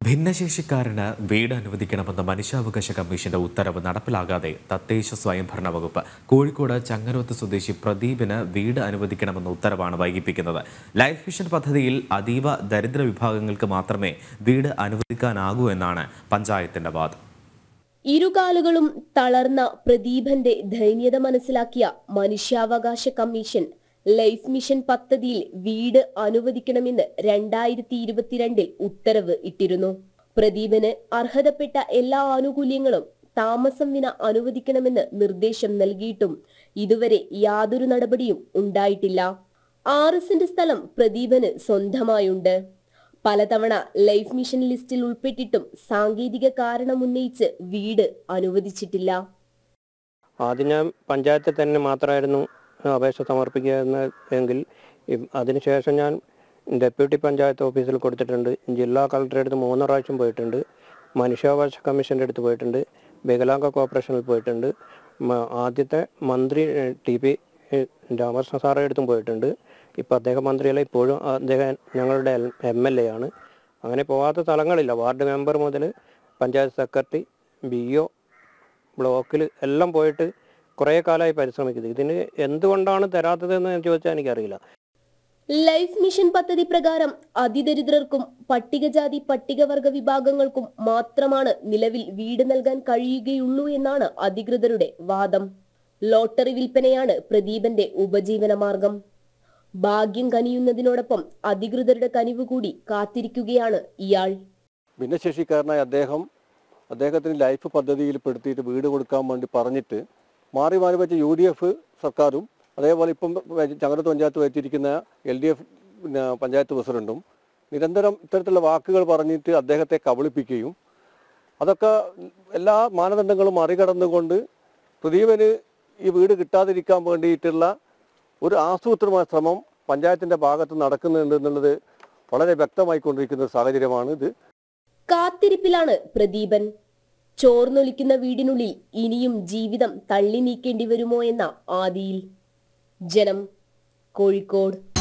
ഭിന്നശേഷിക്കാരന് വീട് അനുവദിക്കണമെന്ന മനുഷ്യാവകാശ കമ്മീഷന്റെ ഉത്തരവ് നടപ്പിലാകാതെ തദ്ദേശ സ്വയംഭരണ വകുപ്പ് കോഴിക്കോട് ചങ്ങരോത്ത് സ്വദേശി പ്രദീപിന് വീട് അനുവദിക്കണമെന്ന ഉത്തരവാണ് വൈകിപ്പിക്കുന്നത് ലൈഫ് മിഷൻ പദ്ധതിയിൽ അതീവ ദരിദ്ര വിഭാഗങ്ങൾക്ക് മാത്രമേ വീട് അനുവദിക്കാനാകൂ എന്നാണ് പഞ്ചായത്തിന്റെ വാദം ഇരുകാലുകളും തളർന്ന പ്രദീപന്റെ ദൈന്യത മനസ്സിലാക്കിയ മനുഷ്യാവകാശ കമ്മീഷൻ ലൈഫ് മിഷൻ പദ്ധതിയിൽ വീട് അനുവദിക്കണമെന്ന് രണ്ടായിരത്തി ഇരുപത്തിരണ്ടിൽ ഉത്തരവ് ഇട്ടിരുന്നു പ്രദീപന് അർഹതപ്പെട്ട എല്ലാ ആനുകൂല്യങ്ങളും താമസം വിന അനുവദിക്കണമെന്ന് നിർദ്ദേശം നൽകിയിട്ടും ഇതുവരെ യാതൊരു നടപടിയും ഉണ്ടായിട്ടില്ല ആറ് സെന്റ് സ്ഥലം പ്രദീപന് സ്വന്തമായുണ്ട് പലതവണ ലൈഫ് മിഷൻ ലിസ്റ്റിൽ ഉൾപ്പെട്ടിട്ടും സാങ്കേതിക കാരണമുന്നയിച്ച് വീട് അനുവദിച്ചിട്ടില്ല ആദ്യം ഞാൻ പഞ്ചായത്തിൽ തന്നെ മാത്രമായിരുന്നു അപേക്ഷ സമർപ്പിക്കുക എങ്കിൽ ഇ- അതിനുശേഷം ഞാൻ ഡെപ്യൂട്ടി പഞ്ചായത്ത് ഓഫീസിൽ കൊടുത്തിട്ടുണ്ട് ജില്ലാ കളക്ടറുടെ അടുത്ത് മൂന്ന് പ്രാവശ്യം പോയിട്ടുണ്ട് മനുഷ്യാവകാശ കമ്മീഷൻ്റെ അടുത്ത് പോയിട്ടുണ്ട് വികലാംഗ കോർപ്പറേഷനിൽ പോയിട്ടുണ്ട് മ- ആദ്യത്തെ മന്ത്രി ഏഹ്, ടി പി ഏഹ്, രാമകൃഷ്ണ സാറുടെ അടുത്തും പോയിട്ടുണ്ട് ഇപ്പോൾ അദ്ദേഹം മന്ത്രിയല്ല ഇപ്പോഴും അദ്ദേഹം ഞങ്ങളുടെ എം എൽ എ ആണ് അങ്ങനെ പോകാത്ത സ്ഥലങ്ങളില്ല വാർഡ് മെമ്പർ മുതൽ പഞ്ചായത്ത് സെക്രട്ടറി ബി ഒ ബ്ലോക്കിൽ എല്ലാം പോയിട്ട് കുറേ കാലമായി പരിശ്രമിക്കുന്നത് ഇതിന് എന്തുകൊണ്ടാണ് തരാത്തതെന്ന് ചോദിച്ചാൽ എനിക്കറിയില്ല ലൈഫ് മിഷൻ പദ്ധതി പ്രകാരം അതിദരിദ്രർക്കും പട്ടികജാതി പട്ടികവർഗ വിഭാഗങ്ങൾക്കും മാത്രമാണ് നിലവിൽ വീട് നൽകാൻ കഴിയുകയുള്ളൂ എന്നാണ് അധികൃതരുടെ വാദം ലോട്ടറി വിൽപ്പനയാണ് പ്രദീപന്റെ ഉപജീവന മാർഗം ഭാഗ്യം കനിയുന്നതിനോടൊപ്പം അധികൃതരുടെ കനിവ് കൂടി കാത്തിരിക്കുകയാണ് ഇയാൾ ഭിന്നശേഷിക്കാരനായ അദ്ദേഹം അദ്ദേഹത്തിന് ലൈഫ് പദ്ധതിയിൽ പെടുത്തിയിട്ട് വീട് കൊടുക്കാൻ വേണ്ടി പറഞ്ഞിട്ട് മാറി മാറി വെച്ച യു ഡി എഫ് സർക്കാരും അതേപോലെ ഇപ്പം ചങ്ങരത്ത് പഞ്ചായത്ത് വെച്ചിരിക്കുന്ന എൽ ഡി എഫ് പിന്നെ പഞ്ചായത്ത് പ്രസിഡന്റും നിരന്തരം ഇത്തരത്തിലുള്ള വാക്കുകൾ പറഞ്ഞിട്ട് അദ്ദേഹത്തെ കബളിപ്പിക്കുകയും അതൊക്കെ എല്ലാ മാനദണ്ഡങ്ങളും മറികടന്നുകൊണ്ട് പ്രദീപന് ഈ വീട് കിട്ടാതിരിക്കാൻ വേണ്ടിയിട്ടുള്ള ഒരു ആസൂത്രണമായ ശ്രമം പഞ്ചായത്തിൻ്റെ ഭാഗത്ത് നടക്കുന്നുണ്ട് എന്നുള്ളത് വളരെ വ്യക്തമായിക്കൊണ്ടിരിക്കുന്ന ഒരു സാഹചര്യമാണ് ഇത് കാത്തിരിപ്പിലാണ് പ്രദീപൻ ചോർന്നൊലിക്കുന്ന വീടിനുള്ളിൽ ഇനിയും ജീവിതം തള്ളി നീക്കേണ്ടി വരുമോ എന്ന ആദിയിൽ ജനം കോഴിക്കോട്